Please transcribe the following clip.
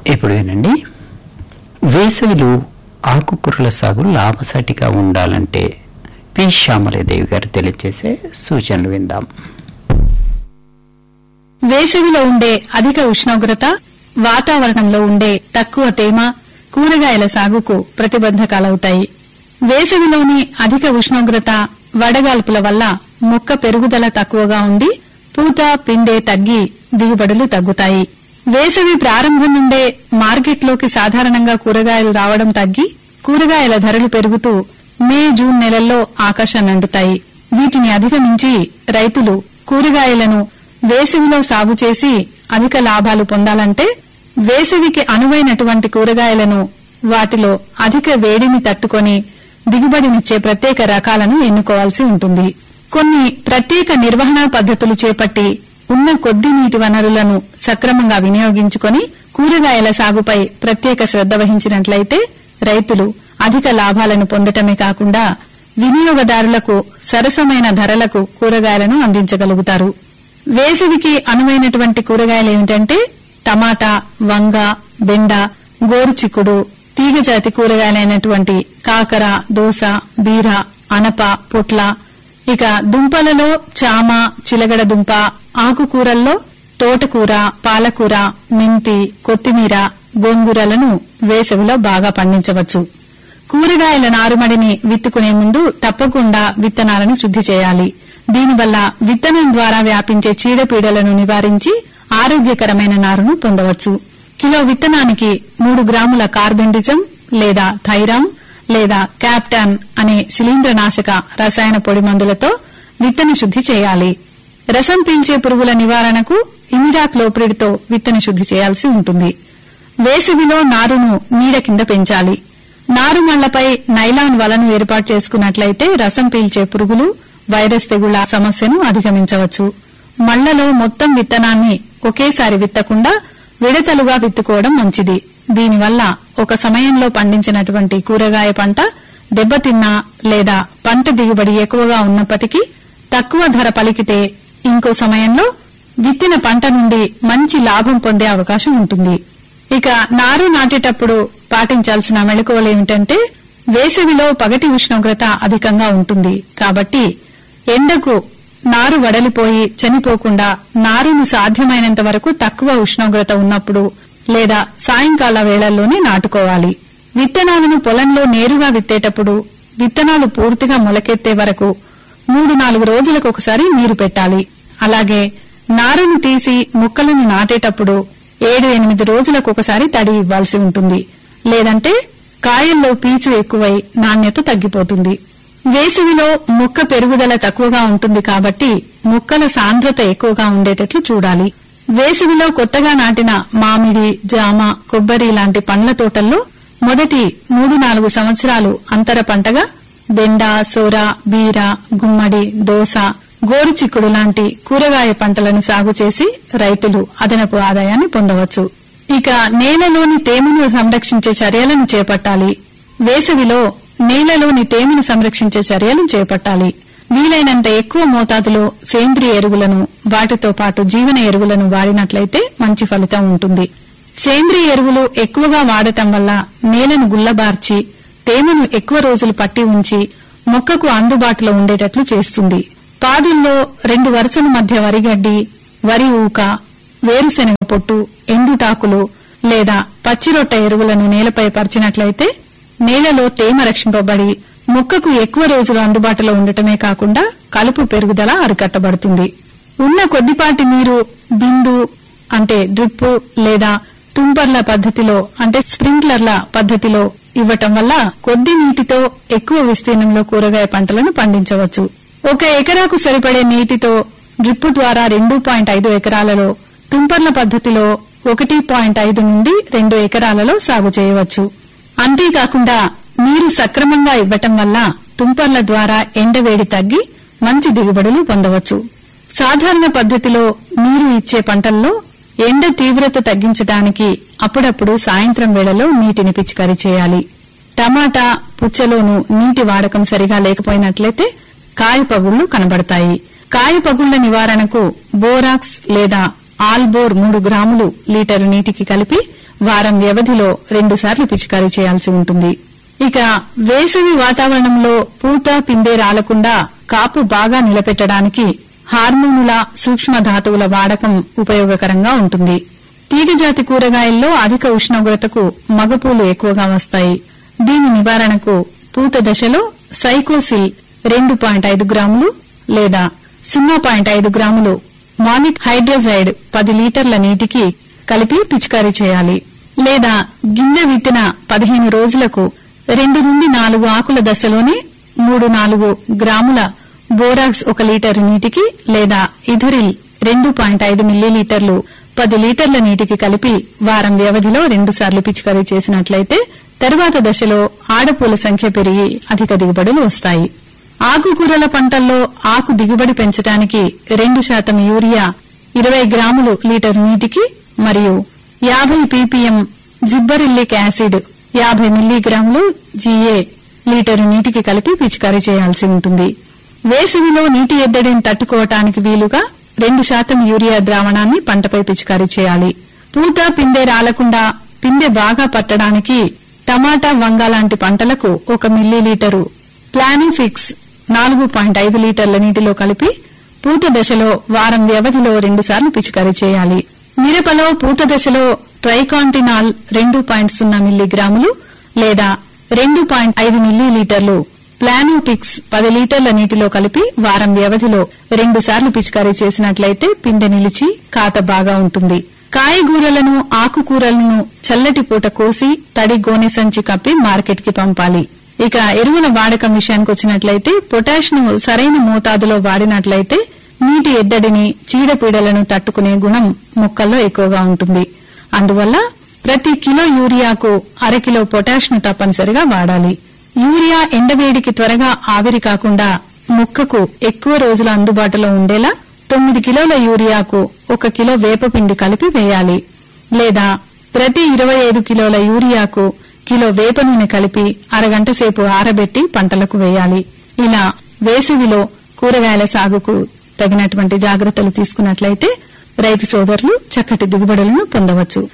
ఇప్పుడు వినండి వేసవిలో ఆకుకూరల సాగు లాభసాటిగా ఉండాలంటే పి శ్యామలదేవి గారు తెలియజేసే సూచనలు విందాం వేసవిలో ఉండే అధిక ఉష్ణోగ్రత వాతావరణంలో ఉండే తక్కువ తేమ కూరగాయల సాగుకు ప్రతిబంధకాలవుతాయి వేసవిలోని అధిక ఉష్ణోగ్రత వడగాల్పుల వల్ల మొక్క పెరుగుదల తక్కువగా ఉండి పూత పిండే తగ్గి దిగుబడులు తగ్గుతాయి వేసవి ప్రారంభం నుండే మార్కెట్లోకి సాధారణంగా కూరగాయలు రావడం తగ్గి కూరగాయల ధరలు పెరుగుతూ మే జూన్ నెలల్లో ఆకాశాన్ని అంటుతాయి వీటిని అధిగమించి రైతులు కూరగాయలను వేసవిలో సాగు చేసి అధిక లాభాలు పొందాలంటే వేసవికి అనువైనటువంటి కూరగాయలను వాటిలో అధిక వేడిని తట్టుకొని దిగుబడినిచ్చే ప్రత్యేక రకాలను ఎన్నుకోవాల్సి ఉంటుంది కొన్ని ప్రత్యేక నిర్వహణా పద్ధతులు చేపట్టి ఉన్న కొద్ది నీటి వనరులను సక్రమంగా వినియోగించుకొని కూరగాయల సాగుపై ప్రత్యేక శ్రద్ధ వహించినట్లయితే రైతులు అధిక లాభాలను పొందటమే కాకుండా వినియోగదారులకు సరసమైన ధరలకు కూరగాయలను అందించగలుగుతారు వేసవికి అనువైనటువంటి కూరగాయలు ఏమిటంటే టమాటా వంగ బెండ గోరుచిక్కుడు తీగజాతి కూరగాయలైనటువంటి కాకర దోస బీర అనప పొట్ల ఇక దుంపలలో చామ చిలగడ దుంప ఆకుకూరల్లో తోటకూర పాలకూర మెంతి కొత్తిమీర గోంగూరలను వేసవిలో బాగా పండించవచ్చు కూరగాయల నారుమడిని విత్తుకునే ముందు తప్పకుండా విత్తనాలను శుద్ది చేయాలి దీనివల్ల విత్తనం ద్వారా వ్యాపించే చీడపీడలను నివారించి ఆరోగ్యకరమైన నారును పొందవచ్చు కిలో విత్తనానికి మూడు గ్రాముల కార్బెండిజం లేదా థైరామ్ లేదా క్యాప్టాన్ అనే శిలీంద్రనాశక రసాయన పొడి మందులతో విత్తన శుద్ది చేయాలి రసం పీల్చే పురుగుల నివారణకు ఇమిడాక్లోప్రిడ్తో విత్తన శుద్ది చేయాల్సి ఉంటుంది వేసవిలో నారును నీడ కింద పెంచాలి నారుమళ్లపై నైలాన్ వలను ఏర్పాటు చేసుకున్నట్లయితే రసం పీల్చే పురుగులు వైరస్ తెగుళ్ల సమస్యను అధిగమించవచ్చు మళ్లలో మొత్తం విత్తనాన్ని ఒకేసారి విత్తకుండా విడతలుగా విత్తుకోవడం మంచిది దీనివల్ల ఒక సమయంలో పండించినటువంటి కూరగాయ పంట దెబ్బతిన్నా లేదా పంట దిగుబడి ఎక్కువగా ఉన్నప్పటికీ తక్కువ ధర పలికితే ఇంకో సమయంలో విత్తిన పంట నుండి మంచి లాభం పొందే అవకాశం ఉంటుంది ఇక నారు నాటేటప్పుడు పాటించాల్సిన మెళకువలేమిటంటే వేసవిలో పగటి ఉష్ణోగ్రత అధికంగా ఉంటుంది కాబట్టి ఎండకు నారు వడలిపోయి చనిపోకుండా నారును సాధ్యమైనంత వరకు తక్కువ ఉష్ణోగ్రత ఉన్నప్పుడు లేదా సాయంకాల వేళల్లోనే నాటుకోవాలి విత్తనాలను పొలంలో నేరుగా విత్తేటప్పుడు విత్తనాలు పూర్తిగా మొలకెత్తే వరకు మూడు నాలుగు రోజులకు ఒకసారి నీరు పెట్టాలి అలాగే నారును తీసి ముక్కలను నాటేటప్పుడు ఏడు ఎనిమిది రోజులకు ఒకసారి తడి ఇవ్వాల్సి ఉంటుంది లేదంటే కాయల్లో పీచు ఎక్కువై నాణ్యత తగ్గిపోతుంది వేసవిలో మొక్క పెరుగుదల తక్కువగా ఉంటుంది కాబట్టి మొక్కల సాంద్రత ఎక్కువగా ఉండేటట్లు చూడాలి వేసవిలో కొత్తగా నాటిన మామిడి జామ కొబ్బరి లాంటి పండ్ల తోటల్లో మొదటి మూడు నాలుగు సంవత్సరాలు అంతర పంటగా బెండ సోర బీర గుమ్మడి దోస గోరుచిక్కుడు లాంటి కూరగాయ పంటలను సాగు చేసి రైతులు అదనపు ఆదాయాన్ని పొందవచ్చు ఇక నేలలోని తేమను సంరక్షించే చర్యలను చేపట్టాలి వేసవిలో నేలలోని తేమను సంరక్షించే చర్యలు చేపట్టాలి వీలైనంత ఎక్కువ మోతాదులో సేంద్రియ ఎరువులను వాటితో పాటు జీవన ఎరువులను వాడినట్లయితే మంచి ఫలితం ఉంటుంది సేంద్రియ ఎరువులు ఎక్కువగా వాడటం వల్ల నేలను గుల్లబార్చి తేమను ఎక్కువ రోజులు పట్టి ఉంచి మొక్కకు అందుబాటులో ఉండేటట్లు చేస్తుంది పాదుల్లో రెండు వరుసల మధ్య వరిగడ్డి వరి ఊక వేరుశెనగ పొట్టు ఎండుటాకులు లేదా పచ్చిరొట్ట ఎరువులను నేలపై పరిచినట్లయితే నేలలో తేమ రక్షింపబడి మొక్కకు ఎక్కువ రోజులు అందుబాటులో ఉండటమే కాకుండా కలుపు పెరుగుదల అరికట్టబడుతుంది ఉన్న కొద్దిపాటి నీరు బిందు అంటే డ్రిప్ లేదా తుంపర్ల పద్ధతిలో అంటే స్ప్రింక్లర్ల పద్ధతిలో ఇవ్వటం వల్ల కొద్ది నీటితో ఎక్కువ విస్తీర్ణంలో కూరగాయ పంటలను పండించవచ్చు ఒక ఎకరాకు సరిపడే నీటితో డ్రిప్ ద్వారా రెండు పాయింట్ ఐదు ఎకరాలలో తుంపర్ల పద్ధతిలో ఒకటి పాయింట్ ఐదు నుండి రెండు ఎకరాలలో సాగు చేయవచ్చు అంతేకాకుండా నీరు సక్రమంగా ఇవ్వటం వల్ల తుంపర్ల ద్వారా ఎండవేడి తగ్గి మంచి దిగుబడులు పొందవచ్చు సాధారణ పద్ధతిలో నీరు ఇచ్చే పంటల్లో ఎండ తీవ్రత తగ్గించడానికి అప్పుడప్పుడు సాయంత్రం వేళలో నీటిని పిచికారీ చేయాలి టమాటా పుచ్చలోను నీటి వాడకం సరిగా లేకపోయినట్లయితే కాయ పగుళ్లు కనబడతాయి కాయ పగుళ్ల నివారణకు బోరాక్స్ లేదా ఆల్బోర్ మూడు గ్రాములు లీటరు నీటికి కలిపి వారం వ్యవధిలో రెండుసార్లు పిచికారీ చేయాల్సి ఉంటుంది ఇక వేసవి వాతావరణంలో పూత పిందే రాలకుండా కాపు బాగా నిలబెట్టడానికి హార్మోనుల సూక్ష్మ ధాతువుల వాడకం ఉపయోగకరంగా ఉంటుంది తీగజాతి కూరగాయల్లో అధిక ఉష్ణోగ్రతకు మగపూలు ఎక్కువగా వస్తాయి దీని నివారణకు పూత దశలో సైకోసిల్ రెండు పాయింట్ ఐదు గ్రాములు లేదా సున్నా పాయింట్ ఐదు గ్రాములు మానిక్ హైడ్రోజైడ్ పది లీటర్ల నీటికి కలిపి పిచికారీ చేయాలి లేదా గింజ విత్తిన పదిహేను రోజులకు రెండు నుండి నాలుగు ఆకుల దశలోనే మూడు నాలుగు గ్రాముల బోరాక్స్ ఒక లీటర్ నీటికి లేదా ఇథరిల్ రెండు పాయింట్ ఐదు మిల్లీలీటర్లు పది లీటర్ల నీటికి కలిపి వారం వ్యవధిలో రెండుసార్లు పిచికారీ చేసినట్లయితే తరువాత దశలో ఆడపూల సంఖ్య పెరిగి అధిక దిగుబడులు వస్తాయి ఆకుకూరల పంటల్లో ఆకు దిగుబడి పెంచడానికి రెండు శాతం యూరియా ఇరవై గ్రాములు లీటర్ నీటికి మరియు యాభై పీపీఎం జిబ్బరిల్లిక్ యాసిడ్ యాభై మిల్లీగ్రాములు జీఏ లీటరు నీటికి కలిపి పిచికారీ చేయాల్సి ఉంటుంది వేసవిలో నీటి ఎద్దడిని తట్టుకోవటానికి వీలుగా రెండు శాతం యూరియా ద్రావణాన్ని పంటపై పిచికారీ చేయాలి పూత పిందె రాలకుండా పిందె బాగా పట్టడానికి టమాటా వంగ లాంటి పంటలకు ఒక మిల్లీలీటరు ప్లానిఫిక్స్ నాలుగు పాయింట్ ఐదు లీటర్ల నీటిలో కలిపి పూత దశలో వారం వ్యవధిలో రెండుసార్లు పిచికారీ చేయాలి మిరపలో పూత దశలో ట్రైకాంటినాల్ రెండు పాయింట్ సున్నా మిల్లీగ్రాములు లేదా రెండు పాయింట్ ఐదు మిల్లీలీటర్లు ప్లానోటిక్స్ పది లీటర్ల నీటిలో కలిపి వారం వ్యవధిలో రెండుసార్లు పిచికారీ చేసినట్లయితే పిందె నిలిచి కాత బాగా ఉంటుంది కాయగూరలను ఆకుకూరలను చల్లటి పూట కోసి తడి గోనె సంచి కప్పి మార్కెట్ కి పంపాలి ఇక ఎరువుల వాడకం విషయానికి వచ్చినట్లయితే పొటాష్ ను సరైన మోతాదులో వాడినట్లయితే నీటి ఎద్దడిని చీడపీడలను తట్టుకునే గుణం మొక్కల్లో ఎక్కువగా ఉంటుంది అందువల్ల ప్రతి కిలో యూరియాకు అరకిలో పొటాష్ ను తప్పనిసరిగా వాడాలి యూరియా ఎండవేడికి త్వరగా ఆవిరి కాకుండా మొక్కకు ఎక్కువ రోజులు అందుబాటులో ఉండేలా తొమ్మిది కిలోల యూరియాకు ఒక కిలో వేపపిండి కలిపి వేయాలి లేదా ప్రతి ఇరవై ఐదు కిలోల యూరియాకు కిలో వేప నూనె కలిపి అరగంట సేపు ఆరబెట్టి పంటలకు వేయాలి ఇలా వేసవిలో కూరగాయల సాగుకు తగినటువంటి జాగ్రత్తలు తీసుకున్నట్లయితే రైతు సోదరులు చక్కటి దిగుబడులను పొందవచ్చు